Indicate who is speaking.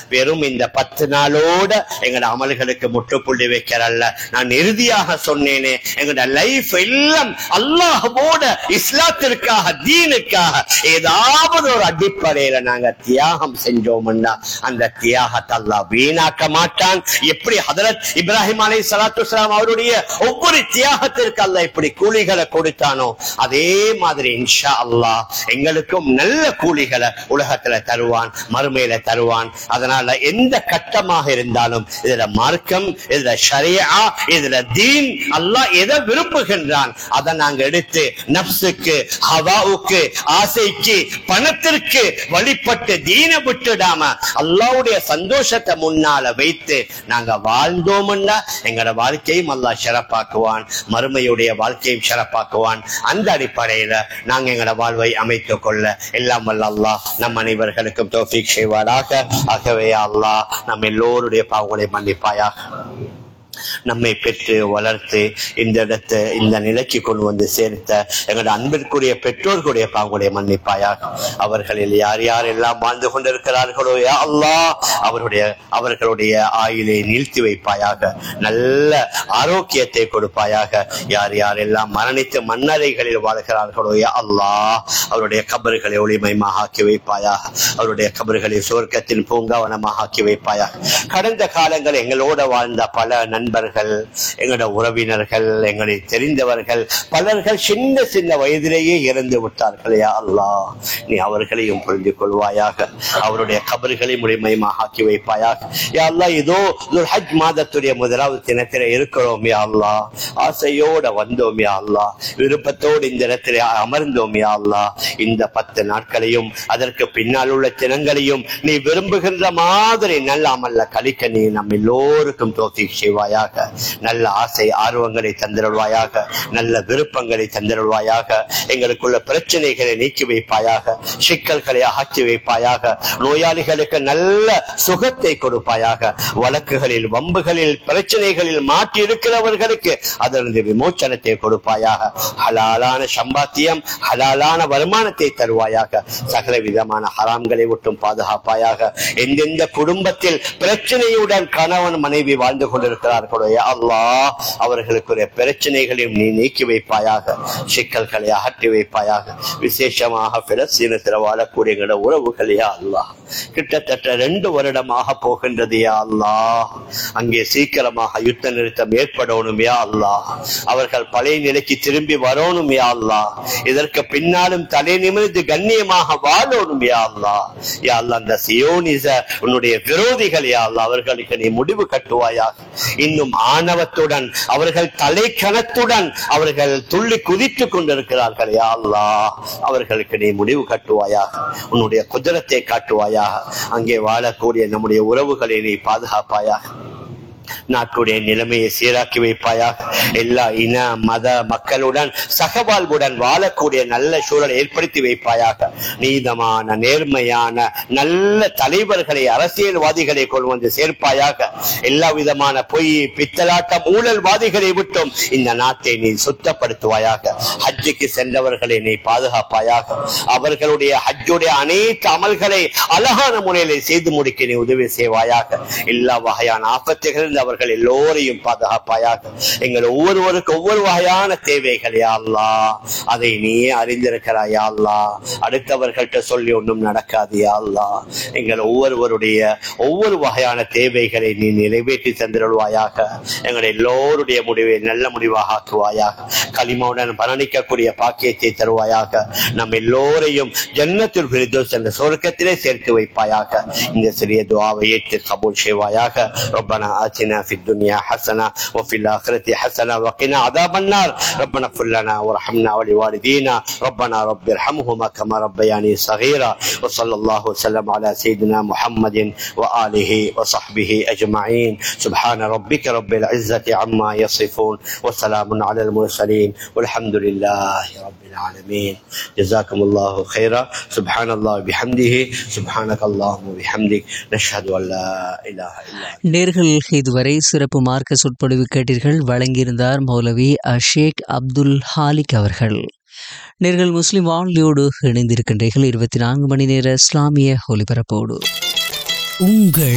Speaker 1: வெறும் இந்த பத்து நாளோட எங்களோட அமல்களுக்கு முற்றுப்புள்ளி வைக்கிறல்ல நான் இறுதியாக சொன்னேனே எங்களோட லைஃப் எல்லாம் அல்லாஹ்வோட இஸ்லாத்திற்காக தீனுக்காக ஏதாவது ஒரு அடிப்படையில நாங்க தியாகம் செஞ்சோம்னா அந்த தியாகத்தை அல்லாஹ் வீணாக்க மாட்டான் எப்படி ஹதரத் இப்ராஹிம் அலை சலாத்து அவருடைய ஒவ்வொரு தியாகத்திற்கு அல்லாஹ் இப்படி கூலிகளை கொடுத்தானோ அதே மாதிரி இன்ஷா அல்லாஹ் எங்களுக்கும் நல்ல கூலிகளை உலகத்துல தருவான் மறுமையில தருவான் அதனால எந்த கட்டமாக இருந்தாலும் இதுல மார்க்கம் இதுல ஷரியா இதுல தீன் அல்லாஹ் எதை விரும்புகின்றான் அதை நாங்க எடுத்து நப்சுக்கு ஹவாவுக்கு ஆசைக்கு பணத்திற்கு வழிபட்டு தீனை விட்டுடாம அல்லாவுடைய சந்தோஷத்தை முன்னால வைத்து நாங்க வாழ்ந்தோம்னா எங்களோட வாழ்க்கையும் அல்லாஹ் சிறப்பாக்குவான் மறுமையுடைய வாழ்க்கையும் சிறப்பாக்குவான் அந்த அடிப்படையில நாங்க எங்களோட வாழ்வை அமைத்துக் கொள்ள எல்லாம் வல்ல அல்லாஹ் நம் அனைவர்களுக்கும் தோஃபிக் செய்வாராக ஆகவே அல்லாஹ் நம் எல்லோருடைய பாவங்களை மன்னிப்பாயாக நம்மை பெற்று வளர்த்து இந்த இடத்தை இந்த நிலைக்கு கொண்டு வந்து சேர்த்த எங்களோட அன்பிற்குரிய பெற்றோர்களுடைய பாவங்களுடைய மன்னிப்பாயாக அவர்களில் யார் யார் எல்லாம் வாழ்ந்து கொண்டிருக்கிறார்களோ யா அல்லாஹ் அவருடைய அவர்களுடைய ஆயுளை நீழ்த்தி வைப்பாயாக நல்ல ஆரோக்கியத்தை கொடுப்பாயாக யார் யார் எல்லாம் மரணித்து மண்ணறைகளில் வாழ்கிறார்களோ யா அல்லாஹ் அவருடைய கபர்களை ஒளிமயமாக ஆக்கி வைப்பாயாக அவருடைய கபர்களை சுவர்க்கத்தின் பூங்காவனமாக ஆக்கி வைப்பாயாக கடந்த காலங்கள் எங்களோட வாழ்ந்த பல நண்பர்கள் எங்களோட உறவினர்கள் எங்களை தெரிந்தவர்கள் பலர்கள் சின்ன சின்ன வயதிலேயே இறந்து விட்டார்கள் யா அல்லாஹ் நீ அவர்களையும் புரிந்து கொள்வாயாக அவருடைய கபர்களை முழுமையமாக ஆக்கி வைப்பாயாக யா அல்லாஹ் இதோ துல் ஹஜ் மாதத்துடைய முதலாவது தினத்திலே இருக்கிறோம் யா அல்லாஹ் ஆசையோட வந்தோம் யா அல்லாஹ் விருப்பத்தோடு இந்த இடத்திலே அமர்ந்தோம் யா அல்லாஹ் இந்த பத்து நாட்களையும் அதற்கு பின்னால் உள்ள தினங்களையும் நீ விரும்புகின்ற மாதிரி நல்ல அமல்ல கழிக்க நீ நம் எல்லோருக்கும் தோத்தி செய்வாயாக நல்ல ஆசை ஆர்வங்களை தந்திருவாயாக நல்ல விருப்பங்களை தந்திருவாயாக எங்களுக்குள்ள பிரச்சனைகளை நீக்கி வைப்பாயாக சிக்கல்களை அகற்றி வைப்பாயாக நோயாளிகளுக்கு நல்ல சுகத்தை கொடுப்பாயாக வழக்குகளில் வம்புகளில் பிரச்சனைகளில் மாட்டி இருக்கிறவர்களுக்கு அதனது விமோச்சனத்தை கொடுப்பாயாக ஹலாலான சம்பாத்தியம் ஹலாலான வருமானத்தை தருவாயாக சகல விதமான ஹராம்களை விட்டும் பாதுகாப்பாயாக எந்தெந்த குடும்பத்தில் பிரச்சனையுடன் கணவன் மனைவி வாழ்ந்து கொண்டிருக்கிறார்களோ யா அல்லாஹ் அவர்களுக்குரிய பிரச்சனைகளையும் நீ நீக்கி வைப்பாயாக சிக்கல்களை அகற்றி வைப்பாயாக விசேஷமாக பிலஸ்தீனத்தில் வாழக்கூடிய எங்களோட உறவுகள் யா அல்லாஹ் கிட்டத்தட்ட ரெண்டு வருடமாக போகின்றது யா அல்லாஹ் அங்கே சீக்கிரமாக யுத்த நிறுத்தம் ஏற்படணும் யா அல்லாஹ் அவர்கள் பழைய நிலைக்கு திரும்பி வரணும் யா அல்லாஹ் இதற்கு பின்னாலும் தலை நிமிர்ந்து கண்ணியமாக வாழணும் யா அல்லாஹ் யா அல்லாஹ் அந்த சியோனிச உன்னுடைய விரோதிகள் யா அல்லாஹ் அவர்களுக்கு நீ முடிவு கட்டுவாயாக இன்னும் ஆணவத்துடன் அவர்கள் தலைக்கணத்துடன் அவர்கள் துள்ளி குதித்துக் கொண்டிருக்கிறார்கள் யா அல்லாஹ் அவர்களுக்கு நீ முடிவு கட்டுவாயாக உன்னுடைய குதிரத்தை காட்டுவாயாக அங்கே வாழக்கூடிய நம்முடைய உறவுகளை நீ பாதுகாப்பாயாக நாட்டுடைய நிலைமையை சீராக்கி வைப்பாயாக எல்லா இன மத மக்களுடன் சகவாழ்வுடன் வாழக்கூடிய நல்ல சூழலை ஏற்படுத்தி வைப்பாயாக நீதமான நேர்மையான நல்ல தலைவர்களை அரசியல்வாதிகளை கொண்டு வந்து சேர்ப்பாயாக எல்லா விதமான பொய் பித்தலாட்டம் ஊழல்வாதிகளை விட்டும் இந்த நாட்டை நீ சுத்தப்படுத்துவாயாக ஹஜ்ஜுக்கு சென்றவர்களை நீ பாதுகாப்பாயாக அவர்களுடைய ஹஜ்ஜுடைய அனைத்து அமல்களை அழகான முறையில செய்து முடிக்க நீ உதவி செய்வாயாக எல்லா வகையான ஆபத்துகளிலிருந்து அவர்கள் எல்லோரையும் பாதுகாப்பாயாக எங்கள் ஒவ்வொருவருக்கு ஒவ்வொரு வகையான தேவைகள் யா அல்லாஹ் அதை நீயே அறிந்திருக்கிறாய் யா அல்லாஹ் அடுத்தவர்கள்ட்ட சொல்லி ஒன்றும் நடக்காது யா அல்லாஹ் எங்கள் ஒவ்வொருவருடைய ஒவ்வொரு வகையான தேவைகளை நீ நிறைவேற்றி தந்திருவாயாக எங்கள் எல்லோருடைய முடிவை நல்ல முடிவாக ஆக்குவாயாக களிமாவுடன் மரணிக்கக்கூடிய பாக்கியத்தை தருவாயாக நம் எல்லோரையும் ஜன்னத்தில் பிரிதோஸ் என்ற சொர்க்கத்திலே சேர்த்து வைப்பாயாக இந்த சிறிய துவாவை ஏற்று கபூல் செய்வாயாக ربنا آتنا في الدنيا حسنة وفي الآخرة حسنة وقنا عذاب النار ربنا اغفر لنا وارحمنا ولوالدينا ربنا رب ارحمهما كما ربياني صغيرا وصلى الله وسلم على سيدنا محمد وآله وصحبه أجمعين سبحان ربك رب العزة عما يصفون وسلام على المرسلين والحمد لله رب العالمين جزاكم الله خيرا سبحان الله بحمده سبحانك اللهم وبحمدك نشهد أن لا إله إلا أنت
Speaker 2: நேர்கள் இதுவரை சிறப்பு மார்க்க சொற்பொழிவு கேட்டீர்கள் வழங்கியிருந்தார் மௌலவி அஷேக் அப்துல் ஹாலிக் அவர்கள் நேர்கள் முஸ்லிம் வானொலியோடு இணைந்திருக்கின்றீர்கள் இருபத்தி நான்கு மணி நேர இஸ்லாமிய ஒலிபரப்போடு உங்கள்